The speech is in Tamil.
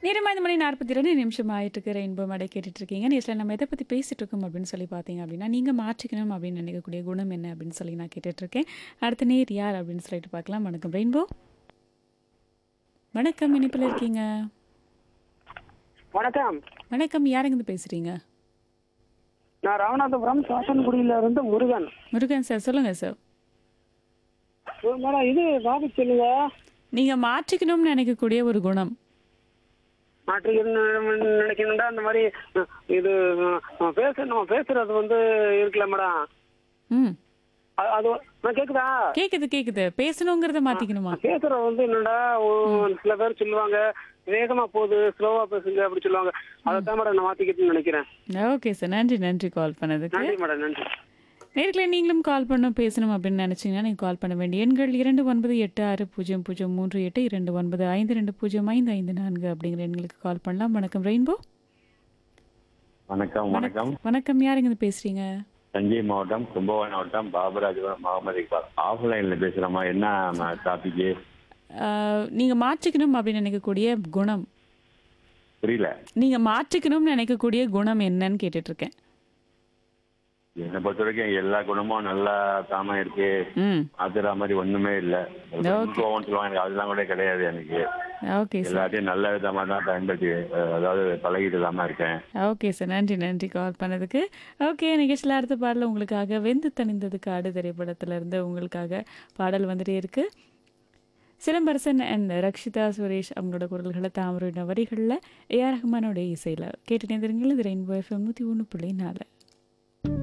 நேரம் ஐந்து மணி நாற்பத்தி ரெண்டு நிமிஷம் ஆயிட்டு இருக்கு ரெயின்போ மடை கேட்டுட்டு இருக்கீங்க நேசில் நம்ம எதை பற்றி பேசிட்டு இருக்கோம் அப்படின்னு சொல்லி பார்த்தீங்க அப்படின்னா நீங்கள் மாற்றிக்கணும் அப்படின்னு நினைக்கக்கூடிய குணம் என்ன அப்படின்னு சொல்லி நான் கேட்டுட்டு இருக்கேன் அடுத்த நேர் யார் அப்படின்னு சொல்லிட்டு பார்க்கலாம் வணக்கம் ரெயின்போ வணக்கம் இனிப்பில் இருக்கீங்க வணக்கம் வணக்கம் யாருங்க பேசுறீங்க நான் ராமநாதபுரம் சாசன்குடியில இருந்து முருகன் முருகன் சார் சொல்லுங்க சார் ஒரு மேடம் இது பாபு சொல்லுங்க நீங்கள் மாற்றிக்கணும்னு நினைக்கக்கூடிய ஒரு குணம் நாட்டுக்கு நினைக்கணும்டா அந்த மாதிரி அஹ், இது அஹ், பேச நம்ம பேசுறது வந்து இருக்குல்ல மேடம் ம் அது- அது நான் கேக்குதா கேட்குது கேட்குது பேசணுங்கிறத மாற்றிக்கணுமா பேசுறது வந்து என்னடா ஒரு சில பேர் சொல்லுவாங்க வேகமா போகுது ஸ்லோவா பேசுங்க அப்படி சொல்லுவாங்க அதைத்தான் மேடம் நான் மாத்திக்கிட்டுன்னு நினைக்கிறேன் ஓகே சார் நன்றி நன்றி கால் பண்ணதுக்கு நன்றி மேடம் நன்றி நேர்களை நீங்களும் கால் பண்ண பேசணும் அப்படின்னு நினச்சிங்கன்னா நீங்கள் கால் பண்ண வேண்டிய எண்கள் இரண்டு ஒன்பது எட்டு ஆறு பூஜ்ஜியம் பூஜ்ஜியம் மூன்று எட்டு இரண்டு ஒன்பது ஐந்து ரெண்டு பூஜ்ஜியம் ஐந்து ஐந்து நான்கு அப்படிங்கிற எண்களுக்கு கால் பண்ணலாம் வணக்கம் ரெயின்போ வணக்கம் வணக்கம் வணக்கம் யாருங்க இது பேசுறீங்க தஞ்சை மாவட்டம் கும்பகோணம் மாவட்டம் பாபராஜபுரம் முகமது இக்பால் ஆஃப்லைன்ல பேசுறோமா என்ன டாபிக் ஆஹ், நீங்க மாற்றிக்கணும் அப்படின்னு நினைக்கக்கூடிய குணம் புரியல நீங்க மாற்றிக்கணும்னு நினைக்கக்கூடிய குணம் என்னன்னு கேட்டுட்டு இருக்கேன் என்னை பொறுத்த வரைக்கும் எல்லா குணமும் நல்லா தாம இருக்கு ம் மாத்துற மாதிரி ஒண்ணுமே இல்ல கோவம் சொல்லுவாங்க எனக்கு அதெல்லாம் கூட கிடையாது எனக்கு ஓகே சார் எல்லாத்தையும் நல்ல விதமா தான் பயன்படுத்தி அஹ், அதாவது பழகிட்டு தான் இருக்கேன் ஓகே சார் நன்றி நன்றி கால் பண்ணதுக்கு ஓகே நிகழ்ச்சியில் அடுத்த பாடல் உங்களுக்காக வெந்து தணிந்தது காடு திரைப்படத்துல இருந்து உங்களுக்காக பாடல் வந்துட்டே இருக்கு சிலம்பரசன் அண்ட் ரக்ஷிதா சுரேஷ் அவங்களோட குரல்களை தாமரோட வரிகளில் ஏஆர் ரஹ்மானோட இசையில் கேட்டு நேர்ந்தீர்கள் இது ரெயின்போ எஃப்எம் நூற்றி ஒன்று புள்ளி நாலு